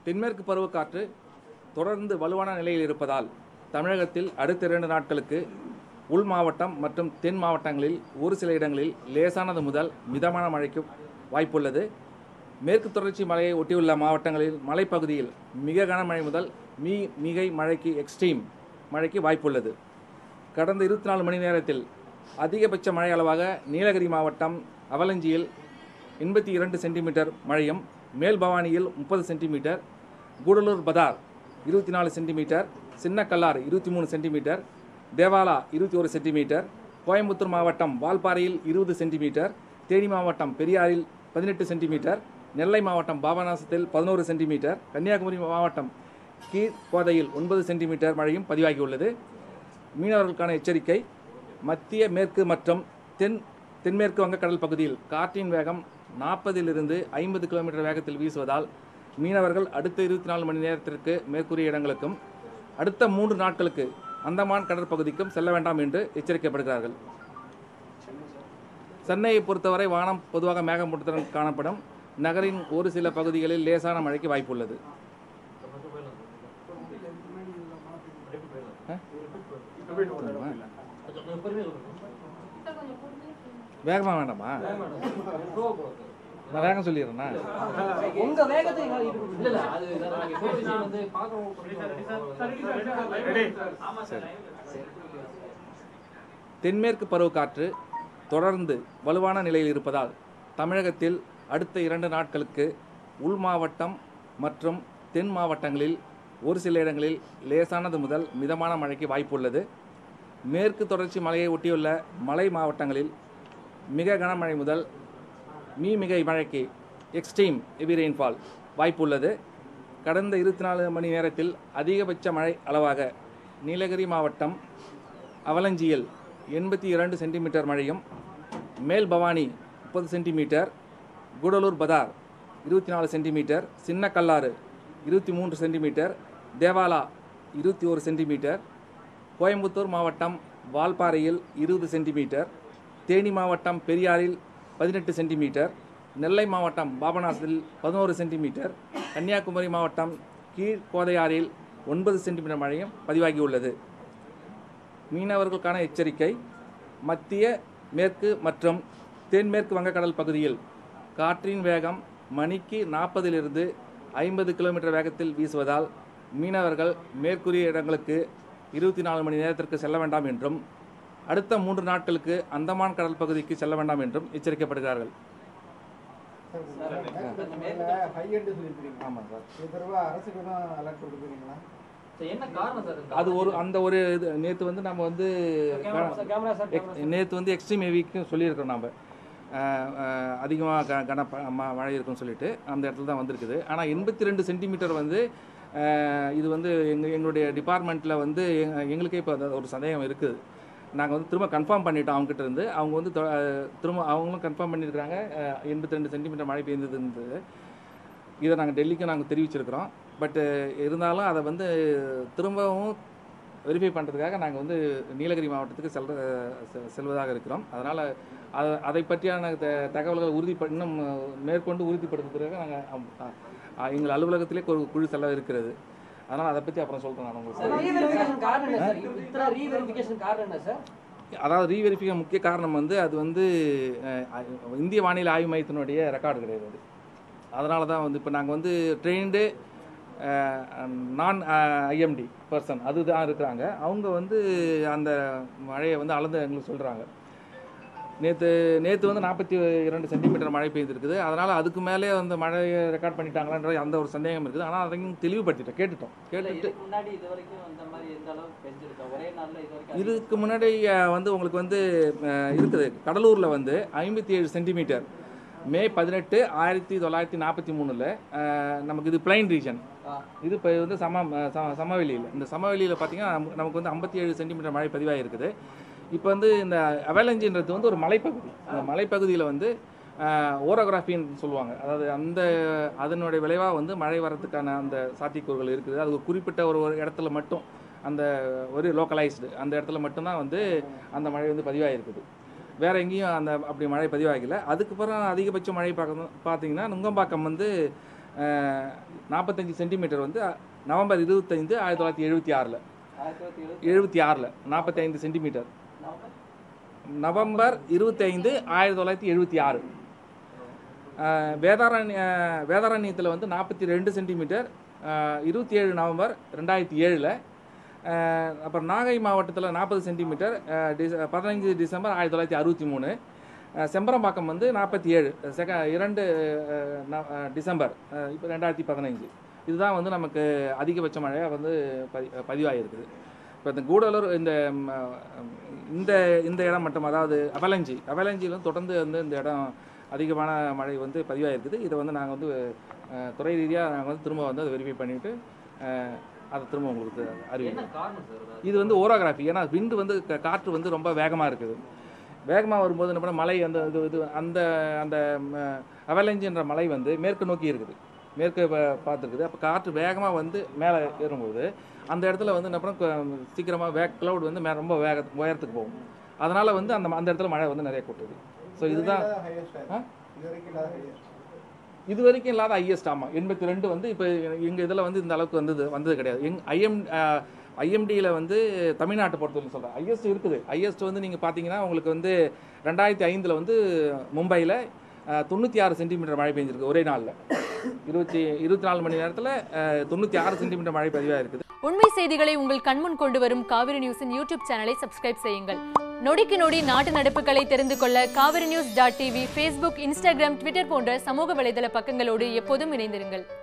தென்மேற்கு பருவக்காற்று தொடர்ந்து வலுவான நிலையில் இருப்பதால் தமிழகத்தில் அடுத்த இரண்டு நாட்களுக்கு உள் மாவட்டம் மற்றும் தென் மாவட்டங்களில் ஒரு சில இடங்களில் லேசானது முதல் மிதமான மழைக்கு வாய்ப்புள்ளது மேற்கு தொடர்ச்சி மலையை ஒட்டியுள்ள மாவட்டங்களில் மலைப்பகுதியில் மிக கனமழை முதல் மீ மிகை மழைக்கு எக்ஸ்ட்ரீம் மழைக்கு வாய்ப்புள்ளது கடந்த இருபத்தி நாலு மணி நேரத்தில் அதிகபட்ச மழை அளவாக நீலகிரி மாவட்டம் அவலஞ்சியில் எண்பத்தி இரண்டு சென்டிமீட்டர் மழையும் மேல் பவானியில் முப்பது சென்டிமீட்டர் கூடலூர் பதார் இருபத்தி நாலு சென்டிமீட்டர் சின்னக்கல்லார் இருபத்தி மூணு சென்டிமீட்டர் தேவாலா இருபத்தி ஒரு சென்டிமீட்டர் கோயம்புத்தூர் மாவட்டம் வால்பாறையில் இருபது சென்டிமீட்டர் தேனி மாவட்டம் பெரியாறில் பதினெட்டு சென்டிமீட்டர் நெல்லை மாவட்டம் பாபநாசத்தில் பதினோரு சென்டிமீட்டர் கன்னியாகுமரி மாவட்டம் கீழ்கோதையில் ஒன்பது சென்டிமீட்டர் மழையும் பதிவாகியுள்ளது மீனவர்களுக்கான எச்சரிக்கை மத்திய மேற்கு மற்றும் தென் தென்மேற்கு வங்கக்கடல் பகுதியில் காற்றின் வேகம் நாற்பதிலிருந்து ஐம்பது கிலோமீட்டர் வேகத்தில் வீசுவதால் மீனவர்கள் அடுத்த இருபத்தி நாலு மணி நேரத்திற்கு மேற்கூறிய இடங்களுக்கும் அடுத்த மூன்று நாட்களுக்கு அந்தமான் கடற்பகுதிக்கும் செல்ல வேண்டாம் என்று எச்சரிக்கப்படுகிறார்கள் சென்னையை பொறுத்தவரை வானம் பொதுவாக மேகமூட்டத்துடன் காணப்படும் நகரின் ஒரு சில பகுதிகளில் லேசான மழைக்கு வாய்ப்புள்ளது வேகமா வேண்டாமா நான் வேகம் சொல்லிடுறேன்னா உங்க வேகத்தை எங்களால ஈடு இல்ல இல்ல அது நாங்க சொல்ற விஷயம் வந்து பார்க்கறவங்க தென்மேற்கு பருவக்காற்று தொடர்ந்து வலுவான நிலையில் இருப்பதால் தமிழகத்தில் அடுத்த இரண்டு நாட்களுக்கு உள் மாவட்டம் மற்றும் தென் மாவட்டங்களில் ஒரு சில இடங்களில் லேசானது முதல் மிதமான மழைக்கு வாய்ப்புள்ளது மேற்கு தொடர்ச்சி மலையை ஒட்டியுள்ள மலை மாவட்டங்களில் மிக கனமழை முதல் மீ மிகை மழைக்கு எக்ஸ்ட்ரீம் ஹெவி ரெயின்ஃபால் வாய்ப்புள்ளது கடந்த இருபத்தி நாலு மணி நேரத்தில் அதிகபட்ச மழை அளவாக நீலகிரி மாவட்டம் அவலஞ்சியில் எண்பத்தி இரண்டு சென்டிமீட்டர் மழையும் மேல் பவானி முப்பது சென்டிமீட்டர் கூடலூர் பதார் இருபத்தி நாலு சென்டிமீட்டர் சின்ன கல்லாறு இருபத்தி மூன்று சென்டிமீட்டர் தேவாலா இருபத்தி ஒரு சென்டிமீட்டர் கோயம்புத்தூர் மாவட்டம் வால்பாறையில் இருபது சென்டிமீட்டர் தேனி மாவட்டம் பெரியாறில் பதினெட்டு சென்டிமீட்டர் நெல்லை மாவட்டம் பாபநாசத்தில் பதினோரு சென்டிமீட்டர் கன்னியாகுமரி மாவட்டம் கீழ்கோதையாறில் ஒன்பது சென்டிமீட்டர் மழையும் பதிவாகியுள்ளது மீனவர்களுக்கான எச்சரிக்கை மத்திய மேற்கு மற்றும் தென்மேற்கு வங்கக்கடல் பகுதியில் காற்றின் வேகம் மணிக்கு நாற்பதிலிருந்து ஐம்பது கிலோமீட்டர் வேகத்தில் வீசுவதால் மீனவர்கள் மேற்கூறிய இடங்களுக்கு இருபத்தி நாலு மணி நேரத்திற்கு செல்ல வேண்டாம் என்றும் அடுத்த மூன்று நாட்களுக்கு அந்தமான் கடல் பகுதிக்கு செல்ல வேண்டாம் என்றும் எச்சரிக்கப்படுகிறார்கள் ஹை எண்டு சொல்லியிருக்கிறீங்க ஆமாம் சார் இது தடவை அரசுக்கு தான் அலர்ட் கொடுக்குறீங்களா என்ன காரணம் சார் இதுக்கு? அது ஒரு அந்த ஒரு இது நேற்று வந்து நம்ம வந்து சார் கேமரா சார் நேற்று வந்து எக்ஸ்ட்ரீம் ஹெவிக்கும் சொல்லியிருக்கிறோம் நம்ம அதிகமாக க கன ப- ம- மழை இருக்குன்னு சொல்லிட்டு அந்த இடத்துல தான் வந்திருக்குது ஆனால் எண்பத்தி ரெண்டு சென்டிமீட்டர் வந்து அஹ், இது வந்து எங்கள் எங்களுடைய டிபார்ட்மெண்ட்டில் வந்து எங்க- எங்களுக்கே இப்போ அது ஒரு சந்தேகம் இருக்குது நாங்கள் வந்து திரும்ப கன்ஃபார்ம் பண்ணிட்டோம் அவங்ககிட்ட இருந்து அவங்க வந்து தொ- அஹ், திரும்ப அவங்களும் கன்ஃபார்ம் பண்ணியிருக்கிறாங்க எண்பத்தி ரெண்டு சென்டிமீட்டர் மழை பெய்ந்ததுன்றது இதை நாங்கள் டெல்லிக்கு நாங்கள் தெரிவிச்சிருக்கிறோம் பட்டு இருந்தாலும் அதை வந்து திரும்பவும் வெரிஃபை பண்ணுறதுக்காக நாங்கள் வந்து நீலகிரி மாவட்டத்துக்கு செல்ற செ- செல்வதாக இருக்கிறோம் அதனால் அதை அதை பற்றியான த தகவல்களை உறுதி ப- இன்னும் மேற்கொண்டு உறுதிப்படுத்துறதுக்காக நாங்கள் எங்கள் அலுவலகத்திலே ஒரு குழு செல்ல இருக்கிறது அதனால் அதை பற்றி அப்புறம் சொல்கிறேன் நான் உங்களுக்கு ரீவெரிஃபிகேஷன் காரணம் என்ன சார் இத்தனை ரீவெரிஃபிகேஷன் காரணம் என்ன சார் அதாவது ரீவெரிஃபிகேஷன் முக்கிய காரணம் வந்து அது வந்து அஹ், இந்திய வானிலை ஆய்வு மையத்தினுடைய ரெக்கார்டு கிடையாது அது அதனால தான் வந்து இப்போ நாங்கள் வந்து ட்ரெயின்டு நான் ஐஎம்டி பர்சன் அதுதான் இருக்கிறாங்க அவங்க வந்து அந்த மழையை வந்து அளந்து எங்களுக்கு சொல்கிறாங்க நேற்று நேற்று வந்து நாற்பத்தி இரண்டு சென்டிமீட்டர் மழை பெய்திருக்குது அதனால் அதுக்கு மேலே வந்து மழையை ரெக்கார்ட் பண்ணிட்டாங்களான்ற அந்த ஒரு சந்தேகம் இருக்குது ஆனால் அதையும் தெளிவுபடுத்திட்டோம் கேட்டுட்டோம் கேட்டுட்டு இதுக்கு முன்னாடி இது வரைக்கும் அந்த மாதிரி எந்த அளவுக்கு பெஞ்சிருக்கா ஒரே நாள்ல இது வரைக்கும் இதுக்கு முன்னாடி அஹ், வந்து உங்களுக்கு வந்து அஹ், இருக்குது கடலூரில் வந்து ஐம்பத்தி ஏழு சென்டிமீட்டர் மே பதினெட்டு ஆயிரத்தி தொள்ளாயிரத்தி நாற்பத்தி மூணில் நமக்கு இது பிளைன் ரீஜன் இது இப்போ வந்து சம அஹ், சம- சமவெளியில் இந்த சமவெளியில் பார்த்தீங்கன்னா நமக்கு- நமக்கு வந்து ஐம்பத்தி ஏழு சென்டிமீட்டர் மழை பதிவாகிருக்குது இப்போ வந்து இந்த அவலஞ்சின்றது வந்து ஒரு மலைப்பகுதி அந்த மலைப்பகுதியில் வந்து ஓரோகிராஃபின்னு சொல்லுவாங்க அதாவது அந்த அதனுடைய விளைவாக வந்து மழை வரத்துக்கான அந்த சாத்தியக்கூறுகள் இருக்குது அது ஒரு குறிப்பிட்ட ஒரு ஒரு இடத்துல மட்டும் அந்த ஒரு லோக்கலைஸ்டு அந்த இடத்துல மட்டும்தான் வந்து அந்த மழை வந்து பதிவாகிருக்குது வேற எங்கேயும் அந்த அப்படி மழை பதிவாகல அதுக்கப்புறம் அதிகபட்ச மழை பார்க்கணும் பார்த்தீங்கன்னா நுங்கம்பாக்கம் வந்து நாற்பத்தஞ்சு சென்டிமீட்டர் வந்து நவம்பர் இருபத்தைந்து ஆயிரத்தி தொள்ளாயிரத்தி எழுபத்தி ஆறில் ஆயிரத்தி தொள்ளாயிரத்தி எழுபத்தி எழுபத்தி ஆறில் நாற்பத்தைந்து சென்டிமீட்டர் நவம்பர் நவம்பர் இருபத்தைந்து ஆயிரத்தி தொள்ளாயிரத்தி எழுபத்தி ஆறு வேதாரண்ய வேதாரண்யத்தில் வந்து நாற்பத்தி ரெண்டு சென்டிமீட்டர் இருபத்தி ஏழு நவம்பர் ரெண்டாயிரத்தி ஏழில் அப்புறம் நாகை மாவட்டத்தில் நாற்பது சென்டிமீட்டர் டிச பதினைஞ்சு டிசம்பர் ஆயிரத்தி தொள்ளாயிரத்தி அறுபத்தி மூணு அஹ், செம்பரம்பாக்கம் வந்து நாற்பத்தி ஏழு செக இரண்டு அஹ், நவ- அஹ், டிசம்பர் இப்போ ரெண்டாயிரத்தி பதினைஞ்சு இதுதான் வந்து நமக்கு அதிகபட்ச மழையாக வந்து பதி பதிவாகிருக்குது இப்போ இந்த கூடலூர் இந்த ம், அஹ், இந்த இந்த இடம் மட்டும் அதாவது அவலஞ்சி அவலஞ்சியிலும் தொடர்ந்து வந்து இந்த இடம் அதிகமான மழை வந்து பதிவாகிருக்குது இதை வந்து நாங்கள் வந்து அஹ், துறை ரீதியாக நாங்கள் வந்து திரும்ப வந்து அதை வெரிஃபை பண்ணிவிட்டு அதை திரும்ப உங்களுக்கு என்ன அறிவிக்கிறோம் காரணம் சார் அது? இது வந்து ஓரோகிராஃபி ஏன்னா விண்டு வந்து க- காற்று வந்து ரொம்ப வேகமாக இருக்குது வேகமாக வரும்போது என்ன பண்ண மலை அந்த இது இது அந்த அந்த அவலஞ்சின்ற மலை வந்து மேற்கு நோக்கி இருக்குது மேற்கு பா- பார்த்துருக்குது அப்போ காற்று வேகமாக வந்து மேலே ஏறும்போது அந்த இடத்துல வந்து என்ன பண்ண சீக்கிரமாக வே க்ளவுட் வந்து மே ரொம்ப வேக உயரத்துக்கு போகும் அதனால் வந்து அந்த அந்த இடத்துல மழை வந்து நிறைய கொட்டுது ஸோ இதுதான் ஹையஸ்ட் ஆ? இது வரைக்கும் இல்லாத ஹையஸ்ட் இது வரைக்கும் இல்லாத ஐஎஸ்ட் ஆமாம் எண்பத்தி ரெண்டு வந்து இப்போ எங்கள் இதில் வந்து இந்த அளவுக்கு வந்தது வந்தது கிடையாது எங் ஐஎம் ஐஎம்டியில் வந்து தமிழ்நாட்டை பொறுத்தவரைக்கும் சொல்கிறேன் ஐஎஸ்ட் இருக்குது ஐஎஸ்ட் வந்து நீங்கள் பார்த்தீங்கன்னா உங்களுக்கு வந்து ரெண்டாயிரத்தி ஐந்தில் வந்து மும்பையில் தொண்ணூற்றி ஆறு சென்டிமீட்டர் மழை பெஞ்சிருக்கு ஒரே நாளில் இருபத்தி இருபத்தி நாலு மணி நேரத்தில் தொண்ணூற்றி ஆறு சென்டிமீட்டர் மழை பதிவாக இருக்குது உண்மை செய்திகளை உங்கள் கண்முன் கொண்டு வரும் காவிரி நியூஸின் யூடியூப் சேனலை சப்ஸ்கிரைப் செய்யுங்கள் நொடிக்கு நொடி நாட்டு நடப்புகளை தெரிந்து கொள்ள Kaveri news dot TV Facebook Instagram Twitter போன்ற சமூக வலைதள பக்கங்களோடு எப்போதும் இணைந்திருங்கள்